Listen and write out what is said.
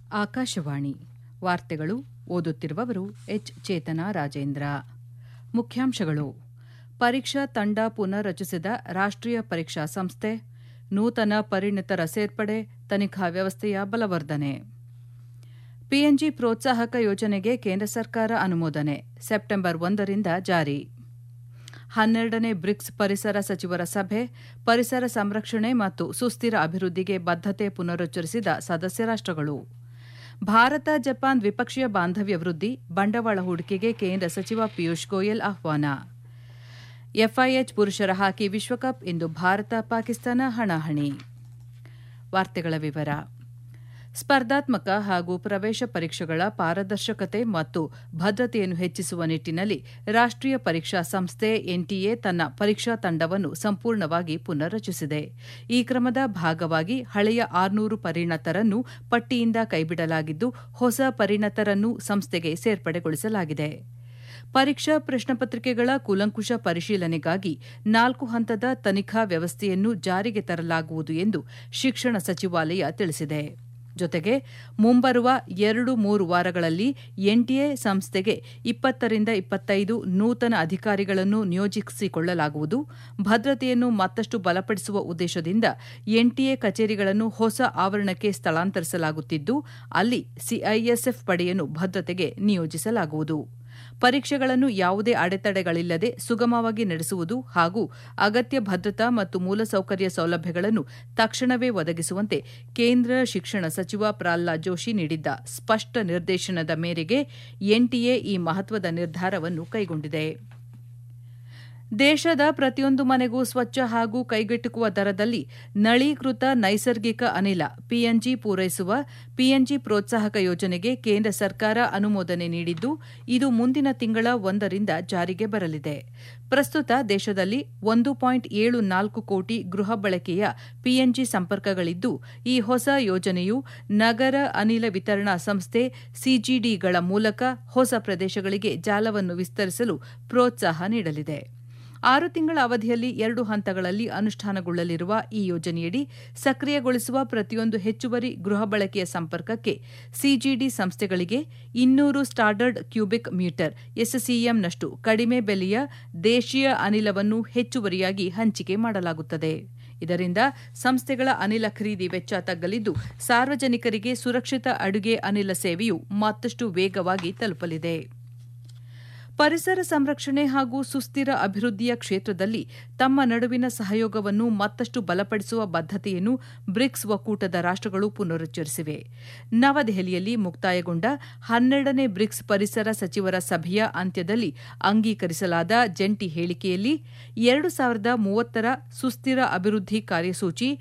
ಆಕಾಶವಾಣಿ ವಾರ್ತೆಗಳು ಓದುತ್ತಿರುವವರು ಎಚ್ ಚೇತನ ರಾಜೇಂದ್ರ ಮುಖ್ಯಾಂಶಗಳು ಪರೀಕ್ಷಾ ತಂಡ ಪುನರ್ ರಚಿಸಿದ ರಾಷ್ಟ್ರೀಯ ಪರೀಕ್ಷಾ ಸಂಸ್ಥೆ ನೂತನ ಪರಿಣಿತರ ಸೇರ್ಪಡೆ ತನಿಖಾ ವ್ಯವಸ್ಥೆಯ ಬಲವರ್ಧನೆ ಪಿಎನ್ಜಿ ಪ್ರೋತ್ಸಾಹಕ ಯೋಜನೆಗೆ ಕೇಂದ್ರ ಸರ್ಕಾರ ಅನುಮೋದನೆ ಸೆಪ್ಟೆಂಬರ್ ಒಂದರಿಂದ ಜಾರಿ ಹನ್ನೆರಡನೇ ಬ್ರಿಕ್ಸ್ ಪರಿಸರ ಸಚಿವರ ಸಭೆ ಪರಿಸರ ಸಂರಕ್ಷಣೆ ಮತ್ತು ಸುಸ್ಥಿರ ಅಭಿವೃದ್ಧಿಗೆ ಬದ್ಧತೆ ಪುನರುಚ್ಚರಿಸಿದ ಸದಸ್ಯ ರಾಷ್ಟ್ರಗಳು ಭಾರತ ಜಪಾನ್ ದ್ವಿಪಕ್ಷೀಯ ಬಾಂಧವ್ಯ ವೃದ್ಧಿ ಬಂಡವಾಳ ಹೂಡಿಕೆಗೆ ಕೇಂದ್ರ ಸಚಿವ ಪಿಯೂಷ್ ಗೋಯಲ್ ಆಹ್ವಾನ ಎಫ್ಐಎಚ್ ಪುರುಷರ ಹಾಕಿ ವಿಶ್ವಕಪ್ ಇಂದು ಭಾರತ ಪಾಕಿಸ್ತಾನ ಹಣಾಹಣಿ ವಾರ್ತೆಗಳ ವಿವರ ಸ್ಪರ್ಧಾತ್ಮಕ ಹಾಗೂ ಪ್ರವೇಶ ಪರೀಕ್ಷೆಗಳ ಪಾರದರ್ಶಕತೆ ಮತ್ತು ಭದ್ರತೆಯನ್ನು ಹೆಚ್ಚಿಸುವ ನಿಟ್ಟಿನಲ್ಲಿ ರಾಷ್ಟ್ರೀಯ ಪರೀಕ್ಷಾ ಸಂಸ್ಥೆ ಎನ್ಟಿಎ ತನ್ನ ಪರೀಕ್ಷಾ ತಂಡವನ್ನು ಸಂಪೂರ್ಣವಾಗಿ ಪುನರ್ ರಚಿಸಿದೆ ಈ ಕ್ರಮದ ಭಾಗವಾಗಿ ಹಳೆಯ ಆರ್ನೂರು ಪರಿಣತರನ್ನು ಪಟ್ಟಿಯಿಂದ ಕೈಬಿಡಲಾಗಿದ್ದು ಹೊಸ ಪರಿಣತರನ್ನು ಸಂಸ್ಥೆಗೆ ಸೇರ್ಪಡೆಗೊಳಿಸಲಾಗಿದೆ ಪರೀಕ್ಷಾ ಪ್ರಶ್ನಪತ್ರಿಕೆಗಳ ಕೂಲಂಕುಷ ಪರಿಶೀಲನೆಗಾಗಿ ನಾಲ್ಕು ಹಂತದ ತನಿಖಾ ವ್ಯವಸ್ಥೆಯನ್ನು ಜಾರಿಗೆ ತರಲಾಗುವುದು ಎಂದು ಶಿಕ್ಷಣ ಸಚಿವಾಲಯ ತಿಳಿಸಿದೆ ಜೊತೆಗೆ ಮುಂಬರುವ ಎರಡು ಮೂರು ವಾರಗಳಲ್ಲಿ ಎನ್ಟಿಎ ಸಂಸ್ಥೆಗೆ ಇಪ್ಪತ್ತರಿಂದ ಇಪ್ಪತ್ತೈದು ನೂತನ ಅಧಿಕಾರಿಗಳನ್ನು ನಿಯೋಜಿಸಿಕೊಳ್ಳಲಾಗುವುದು ಭದ್ರತೆಯನ್ನು ಮತ್ತಷ್ಟು ಬಲಪಡಿಸುವ ಉದ್ದೇಶದಿಂದ ಎನ್ಟಿಎ ಕಚೇರಿಗಳನ್ನು ಹೊಸ ಆವರಣಕ್ಕೆ ಸ್ಥಳಾಂತರಿಸಲಾಗುತ್ತಿದ್ದು ಅಲ್ಲಿ ಸಿಐಎಸ್ಎಫ್ ಪಡೆಯನ್ನು ಭದ್ರತೆಗೆ ನಿಯೋಜಿಸಲಾಗುವುದು ಪರೀಕ್ಷೆಗಳನ್ನು ಯಾವುದೇ ಅಡೆತಡೆಗಳಿಲ್ಲದೆ ಸುಗಮವಾಗಿ ನಡೆಸುವುದು ಹಾಗೂ ಅಗತ್ಯ ಭದ್ರತಾ ಮತ್ತು ಮೂಲಸೌಕರ್ಯ ಸೌಲಭ್ಯಗಳನ್ನು ತಕ್ಷಣವೇ ಒದಗಿಸುವಂತೆ ಕೇಂದ್ರ ಶಿಕ್ಷಣ ಸಚಿವ ಪ್ರಹ್ಲಾದ್ ಜೋಶಿ ನೀಡಿದ್ದ ಸ್ಪಷ್ಟ ನಿರ್ದೇಶನದ ಮೇರೆಗೆ ಎನ್ಟಿಎ ಈ ಮಹತ್ವದ ನಿರ್ಧಾರವನ್ನು ಕೈಗೊಂಡಿದೆ ದೇಶದ ಪ್ರತಿಯೊಂದು ಮನೆಗೂ ಸ್ವಚ್ಛ ಹಾಗೂ ಕೈಗೆಟುಕುವ ದರದಲ್ಲಿ ನಳೀಕೃತ ನೈಸರ್ಗಿಕ ಅನಿಲ ಪಿಎನ್ಜಿ ಪೂರೈಸುವ ಪಿಎನ್ಜಿ ಪ್ರೋತ್ಸಾಹಕ ಯೋಜನೆಗೆ ಕೇಂದ್ರ ಸರ್ಕಾರ ಅನುಮೋದನೆ ನೀಡಿದ್ದು ಇದು ಮುಂದಿನ ತಿಂಗಳ ಒಂದರಿಂದ ಜಾರಿಗೆ ಬರಲಿದೆ ಪ್ರಸ್ತುತ ದೇಶದಲ್ಲಿ ಒಂದು ಪಾಯಿಂಟ್ ಏಳು ನಾಲ್ಕು ಕೋಟಿ ಗೃಹ ಬಳಕೆಯ ಪಿಎನ್ಜಿ ಸಂಪರ್ಕಗಳಿದ್ದು ಈ ಹೊಸ ಯೋಜನೆಯು ನಗರ ಅನಿಲ ವಿತರಣಾ ಸಂಸ್ಥೆ ಸಿಜಿಡಿಗಳ ಮೂಲಕ ಹೊಸ ಪ್ರದೇಶಗಳಿಗೆ ಜಾಲವನ್ನು ವಿಸ್ತರಿಸಲು ಪ್ರೋತ್ಸಾಹ ನೀಡಲಿದೆ ಆರು ತಿಂಗಳ ಅವಧಿಯಲ್ಲಿ ಎರಡು ಹಂತಗಳಲ್ಲಿ ಅನುಷ್ಠಾನಗೊಳ್ಳಲಿರುವ ಈ ಯೋಜನೆಯಡಿ ಸಕ್ರಿಯಗೊಳಿಸುವ ಪ್ರತಿಯೊಂದು ಹೆಚ್ಚುವರಿ ಗೃಹ ಬಳಕೆಯ ಸಂಪರ್ಕಕ್ಕೆ ಸಿಜಿಡಿ ಸಂಸ್ಥೆಗಳಿಗೆ ಇನ್ನೂರು ಸ್ಟಾಂಡರ್ಡ್ ಕ್ಯೂಬಿಕ್ ಮೀಟರ್ ಎಸ್ಸಿಎಂನಷ್ಟು ಕಡಿಮೆ ಬೆಲೆಯ ದೇಶೀಯ ಅನಿಲವನ್ನು ಹೆಚ್ಚುವರಿಯಾಗಿ ಹಂಚಿಕೆ ಮಾಡಲಾಗುತ್ತದೆ ಇದರಿಂದ ಸಂಸ್ಥೆಗಳ ಅನಿಲ ಖರೀದಿ ವೆಚ್ಚ ತಗ್ಗಲಿದ್ದು ಸಾರ್ವಜನಿಕರಿಗೆ ಸುರಕ್ಷಿತ ಅಡುಗೆ ಅನಿಲ ಸೇವೆಯು ಮತ್ತಷ್ಟು ವೇಗವಾಗಿ ತಲುಪಲಿದೆ ಪರಿಸರ ಸಂರಕ್ಷಣೆ ಹಾಗೂ ಸುಸ್ಥಿರ ಅಭಿವೃದ್ಧಿಯ ಕ್ಷೇತ್ರದಲ್ಲಿ ತಮ್ಮ ನಡುವಿನ ಸಹಯೋಗವನ್ನು ಮತ್ತಷ್ಟು ಬಲಪಡಿಸುವ ಬದ್ಧತೆಯನ್ನು ಬ್ರಿಕ್ಸ್ ಒಕ್ಕೂಟದ ರಾಷ್ಟ್ರಗಳು ಪುನರುಚ್ಚರಿಸಿವೆ ನವದೆಹಲಿಯಲ್ಲಿ ಮುಕ್ತಾಯಗೊಂಡ ಹನ್ನೆರಡನೇ ಬ್ರಿಕ್ಸ್ ಪರಿಸರ ಸಚಿವರ ಸಭೆಯ ಅಂತ್ಯದಲ್ಲಿ ಅಂಗೀಕರಿಸಲಾದ ಜಂಟಿ ಹೇಳಿಕೆಯಲ್ಲಿ ಎರಡು ಸಾವಿರದ ಮೂವತ್ತರ ಸುಸ್ಥಿರ ಅಭಿವೃದ್ಧಿ ಕಾರ್ಯಸೂಚಿ